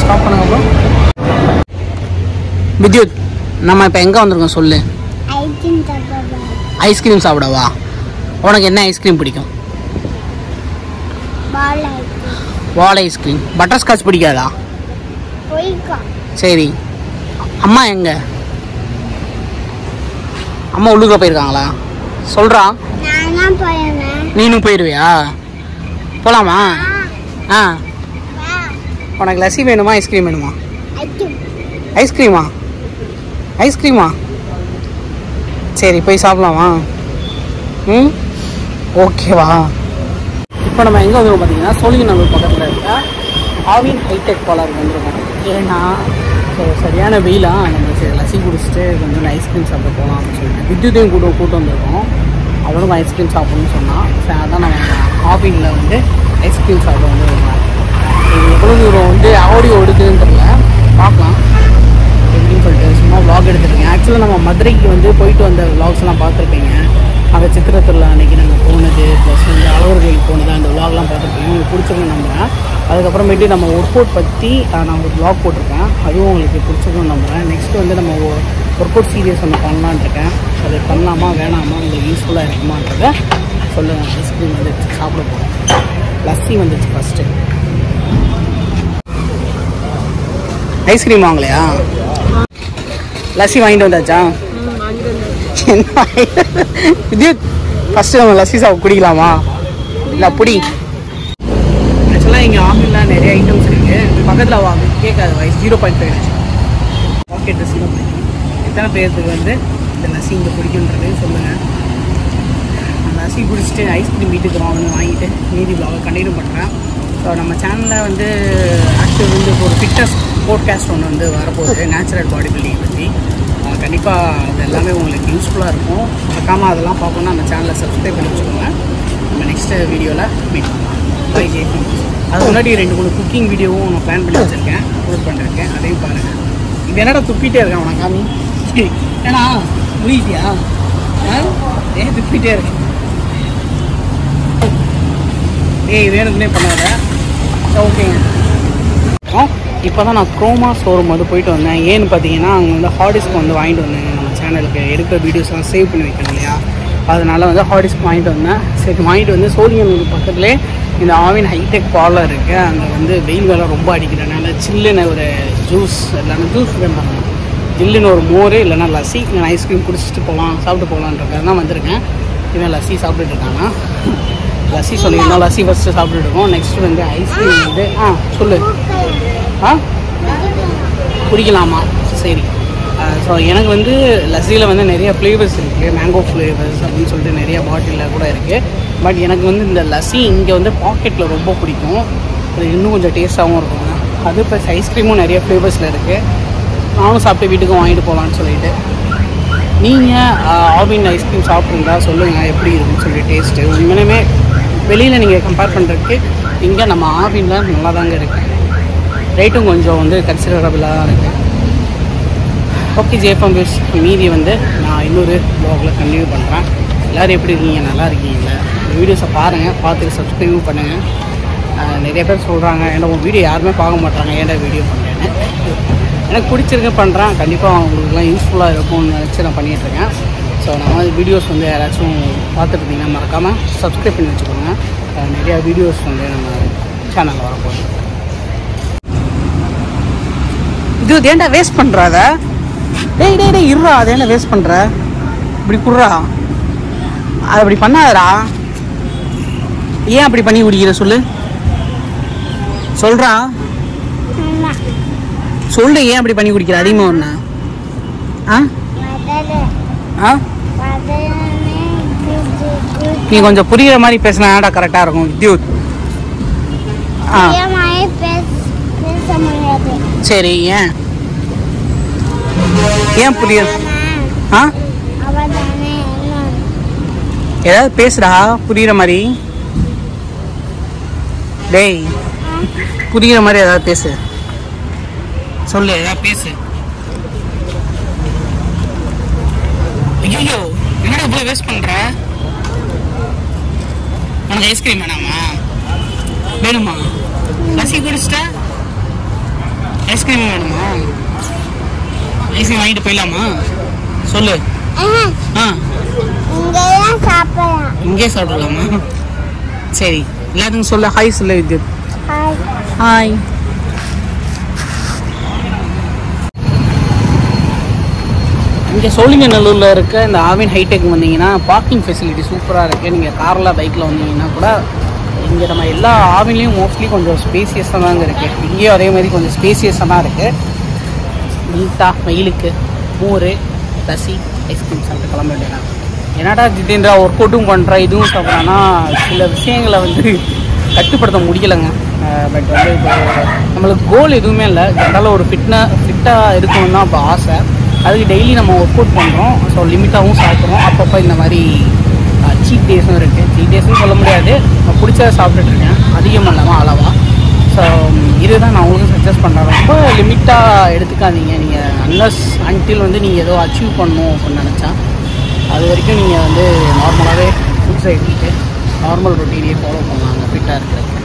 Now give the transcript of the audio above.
stop பண்ணுங்க bro Vidyut நம்ம இப்போ எங்கே வந்திருக்கோம் சொல்லு ஐஸ்கிரீம் சாப்பிட ஐஸ்கிரீம் சாப்பிடவா உனக்கு என்ன ஐஸ்கிரீம் பிடிக்கும் பால் ஐஸ்கிரீம் வாழை ஐஸ்கிரீம் பட்டர் ஸ்காட்ச் பிடிக்காதா போய்க்கோ சரி அம்மா எங்க அம்மா உள்ளுக்குள்ள போயிருக்காங்களா சொல்றா நான் தான் போயிருந்தேன் நீனும் போயிடுவியா போலாமா ஆ வா உனக்கு லஸ்ஸி வேணுமா ஐஸ்கிரீம் வேணுமா ஐஸ்கிரீம் ஐஸ்கிரீமா ஐஸ்கிரீமா சரி போய் சாப்பிடலாமா ம் ஓகேவா இப்போ நம்ம எங்கே வந்துருக்கோம் பார்த்தீங்கன்னா சோழிங்கநல்லூர் பக்கத்தில் இருக்க ஆவின் ஹைடெக் பாலர் வந்திருக்கோம் ஏன்னா ஸோ சரியான வெயிலாக நம்ம சரி லஸ்ஸி குடிச்சிட்டு கொஞ்சம் ஐஸ்கிரீம் சாப்பிட போகலாம் அப்படின்னு சொல்லிட்டு வித்யுத்தையும் கூட்டம் கூட்டு வந்திருக்கோம் அவளும் ஐஸ்கிரீம் சாப்பிடணும்னு சொன்னான் சரி அதான் நம்ம ஆவினில் வந்து ஐஸ்கிரீம் சாப்பிட வந்து இது எவ்வளோ தூரம் வந்து ஆடியோ எடுக்குதுன்னு தெரியல பார்க்கலாம் எப்படின்னு சொல்லிட்டு சும்மா vlog எடுத்துருக்கேன் ஆக்சுவலாக நம்ம மதுரைக்கு வந்து போயிட்டு வந்த vlogsலாம் பார்த்துருப்பீங்க அங்கே சித்திரத்தில் அன்னைக்கு நாங்கள் போனது ப்ளஸ் வந்து அலுவலர்களுக்கு போனது அந்த vlogலாம் பார்த்துருப்பீங்க உங்களுக்கு பிடிச்சிருக்குன்னு நம்புகிறேன் அதுக்கப்புறமேட்டு நம்ம ஒர்க் அவுட் பற்றி அஹ், நான் ஒரு vlog போட்டிருக்கேன் அதுவும் உங்களுக்கு பிடிச்சிருக்குன்னு நம்புகிறேன் நெக்ஸ்ட் வந்து நம்ம ஒர்க் அவுட் சீரியஸ் ஒன்று பண்ணலான்னு இருக்கேன் அது பண்ணலாமா வேணாமா உங்களுக்கு யூஸ்ஃபுல்லாக இருக்குமான்றத சொல்லுங்கள் ஐஸ்கிரீம் வந்துச்சு சாப்பிட போகிறோம் லஸ்ஸி வந்துச்சு ஃபஸ்ட்டு ஐஸ்கிரீம் வாங்கலையா லஸ்ஸி வாங்கிட்டு வந்தாச்சா என்ன இது ஃபஸ்ட்டு நம்ம லஸ்ஸி சாப்பிட குடிக்கலாமா இல்லை புடி ஆக்சுவலாக இங்கே ஆஃபீஸில் நிறைய ஐட்டம்ஸ் இருக்குது பக்கத்தில் வாங்க கேட்காது வயசு zero point five packet dress தான் பிடிக்கும் எத்தனை பேர்த்துக்கு வந்து இந்த லஸ்ஸி இங்கே பிடிக்குன்றது சொல்லுங்கள் நான் லஸ்ஸி குடிச்சிட்டு ஐஸ்கிரீம் வீட்டுக்கு வாங்கணும் வாங்கிட்டு மீதி vlog கண்டினியூ பண்ணுறேன் ஸோ நம்ம சேனலில் வந்து ஆக்சுவல் வந்து இப்போ ஒரு ஃபிட்னஸ் போட்காஸ்ட் ஒன்று வந்து வரப்போகுது நேச்சுரல் பாடி பில்டிங் பற்றி கண்டிப்பாக அது எல்லாமே உங்களுக்கு யூஸ்ஃபுல்லாக இருக்கும் மறக்காமல் அதெல்லாம் பார்க்கணும்னா நம்ம சேனலை சப்ஸ்கிரைப் பண்ணி வச்சுக்கோங்க நம்ம நெக்ஸ்ட் வீடியோவில் மீட் பண்ணலாம் பை ஜெய் அது முன்னாடி ரெண்டு மூணு குக்கிங் வீடியோவும் நான் பிளான் பண்ணி வச்சுருக்கேன் அப்லோட் பண்ணிருக்கேன் அதையும் பாருங்கள் இது என்னடா துப்பிட்டே இருக்கான் உனக்கு காமி ஏன்னா முடியுதியா ஏன் துப்பிட்டே இருக்கேன் ஏய் வேணும்னே பண்ணாத ஓகேங்க இப்போ தான் நான் குரோமா ஷோரூம் வந்து போயிட்டு வந்தேன் ஏன்னு பார்த்தீங்கன்னா அங்கே வந்து ஹார்டிஸ்க் வந்து வாங்கிட்டு வந்தேன் நம்ம சேனலுக்கு எடுக்கிற வீடியோஸ்லாம் சேவ் பண்ணி வைக்கணும் இல்லையா அதனால வந்து ஹார்டிஸ்க் வாங்கிட்டு வந்தேன் சரி வாங்கிட்டு வந்து சோழிங்கநல்லூர் பக்கத்துலேயே இந்த ஆவின் ஹைடெக் பார்லர் இருக்குது அங்கே வந்து வெயில் வேலை ரொம்ப அடிக்கிறனால சில்லுன்னு ஒரு ஜூஸ் இல்லைன்னா ஜூஸ் வேண்டாம் ஜில்லுன்னு ஒரு மோர் இல்லைன்னா லஸ்ஸி இல்லைன்னா ஐஸ்கிரீம் குடிச்சிட்டு போகலாம் சாப்பிட்டு போகலான்றதுக்காக தான் வந்திருக்கேன் இவன் லஸ்ஸி சாப்பிட்டுட்டு இருக்கானா லஸ்ஸி சொல்லியிருந்தோம் லஸ்ஸி ஃபஸ்ட்டு சாப்பிட்டுட்டு இருக்கோம் நெக்ஸ்ட் வந்து ஐஸ்கிரீம் வந்து ஆ சொல்லு ஆ குடிக்கலாமா சரி ஸோ எனக்கு வந்து லஸ்ஸியில் வந்து நிறைய ஃப்ளேவர்ஸ் இருக்குது மேங்கோ ஃப்ளேவர்ஸ் அப்படின்னு சொல்லிட்டு நிறைய பாட்டிலில் கூட இருக்குது பட் எனக்கு வந்து இந்த லஸ்ஸி இங்கே வந்து பாக்கெட்டில் ரொம்ப பிடிக்கும் அது இன்னும் கொஞ்சம் டேஸ்ட்டாகவும் இருக்குங்க அது ப்ளஸ் ஐஸ்கிரீமும் நிறைய ஃப்ளேவர்ஸில் இருக்குது நானும் சாப்பிட்டு வீட்டுக்கு வாங்கிட்டு போகலான்னு சொல்லிட்டு நீங்கள் ஆவின் ஐஸ்கிரீம் சாப்பிட்ருந்தா சொல்லுங்கள் எப்படி இருக்குன்னு சொல்லி டேஸ்ட்டு உண்மையுமே வெளியில் நீங்கள் கம்பேர் பண்ணுறதுக்கு இங்கே நம்ம ஆவினில் நல்லா தாங்க இருக்குது ரேட்டும் கொஞ்சம் வந்து கன்சிடரபிளாக தான் இருக்குது ஓகே ஜேஃபம் பிஷ் மீதி வந்து நான் இன்னொரு ப்ளாகில் கண்டினியூ பண்ணுறேன் எல்லோரும் எப்படி இருக்கீங்க நல்லா இருக்கீங்களா இந்த வீடியோஸை பாருங்கள் பார்த்துட்டு சப்ஸ்கிரைபும் பண்ணுங்கள் ஆஹ் நிறைய பேர் சொல்கிறாங்க ஏன்னா உங்கள் வீடியோ யாருமே பார்க்க மாட்டாங்க ஏன்டா வீடியோ பண்ணுறேன்னு எனக்கு பிடிச்சிருக்கு பண்ணுறேன் கண்டிப்பாக உங்களுக்குலாம் யூஸ்ஃபுல்லாக இருக்கும்னு நினச்சி நான் பண்ணிகிட்ருக்கேன் ஸோ நான் வந்து வீடியோஸ் வந்து யாராச்சும் பார்த்துட்டு இருந்தீங்கன்னா மறக்காமல் சப்ஸ்கிரைப் பண்ணி வச்சுக்கோங்க ஆஹ் நிறையா வீடியோஸ் வந்து நம்ம சேனலில் வரப்போகுது இது ஏன்டா வேஸ்ட் பண்ணுறாத டேய் டேய் டேய் இருடா அதை ஏன்டா வேஸ்ட் பண்ணுற இப்படி குடுறா அது அப்படி பண்ணாதடா ஏன் அப்படி பண்ணி குடிக்கிற சொல்லு சொல்றா ஆமா சொல்லு ஏன் அப்படி பண்ணி குடிக்கிற அதிகமாக ஒன்று ஆ மதரு ஆ மதருன்னு குஜு குஜு நீ கொஞ்சம் புரியுற மாதிரி பேசினா கரெக்டாக இருக்கும் வித்யுத் ஆ பிரியமாயே பேச பேச முடியாது சரி ஏன் ஏன் புரிய ஆ அவள் தானே எல்லாம் ஏதாவது பேசுடா புரியுற மாதிரி டேய் புரியுற மாதிரி ஏதாவது பேசு சொல்லு ஏதாவது பேசு ஐயோ என்னடா இவ்வளோ வேஸ்ட் பண்ற உனக்கு ஐஸ்கிரீம் வேணாமா வேணுமா லசி குடிச்சிட்ட ஐஸ்கிரீம் வேணுமா ஐஸ்கிரீம் வாங்கிட்டு போயிடலாமா சொல்லு ஆஹா, ஆ இங்கெல்லாம் சாப்பிடலாம் இங்கே சாப்பிடலாமா சரி எல்லாத்துக்கும் சொல்ல ஹாய் சொல்லு வித்யுத் ஹாய் ஹாய் இங்கே சோழிங்கநல்லூரில் இருக்க இந்த ஆவின் ஹைடெக் வந்தீங்கன்னா பார்க்கிங் ஃபெசிலிட்டி சூப்பராக இருக்குது நீங்கள் காரில் பைக்கில் வந்தீங்கன்னா கூட இங்கே நம்ம எல்லா ஆவின்லேயும் மோஸ்ட்லி கொஞ்சம் ஸ்பேசியஸாக தாங்க இருக்குது இங்கேயும் அதே மாதிரி கொஞ்சம் ஸ்பேசியஸாக தான் இருக்குது நீட்டாக வெயிலுக்கு மோர் லசி ஐஸ்கிரீம் சாப்பிட்டு கிளம்ப வேண்டியதான் என்னடா ஜிதேந்திரா ஒர்க் அவுட்டும் பண்ணுறா இதுவும் சாப்பிட்றான்னா சில விஷயங்களை வந்து கட்டுப்படுத்த முடியலைங்க பட் வந்து இப்போ நம்மளுக்கு கோல் எதுவுமே இல்லை ஜென்ரலாக ஒரு ஃபிட்னா ஃபிட்டாக இருக்கணும் தான் இப்போ ஆசை அதுக்கு டெய்லி நம்ம ஒர்க் அவுட் பண்ணுறோம் ஸோ லிமிட்டாகவும் சாப்பிட்றோம் அப்பப்போ இந்த மாதிரி சீட் டேஸும் இருக்குது சீட் டேஸ்னு சொல்ல முடியாது நான் பிடிச்சத சாப்பிட்டுட்டு இருக்கேன் அதிகம் இல்லாமல் அளவாக ஸோ இதுதான் நான் உங்களுக்கு சஜஸ்ட் பண்ணுறேன் ரொம்ப லிமிட்டாக எடுத்துக்காதீங்க நீங்கள் அன்லஸ் அன்டில் வந்து நீங்கள் ஏதோ அச்சீவ் பண்ணணும் அப்படின்னு நினச்சா அது வரைக்கும் நீங்கள் வந்து நார்மலாகவே ஃபுட்ஸை எடுத்துட்டு நார்மல் ரொட்டீனையே ஃபாலோ பண்ணலாங்க ஃபிட்டாக இருக்கிறதுக்கு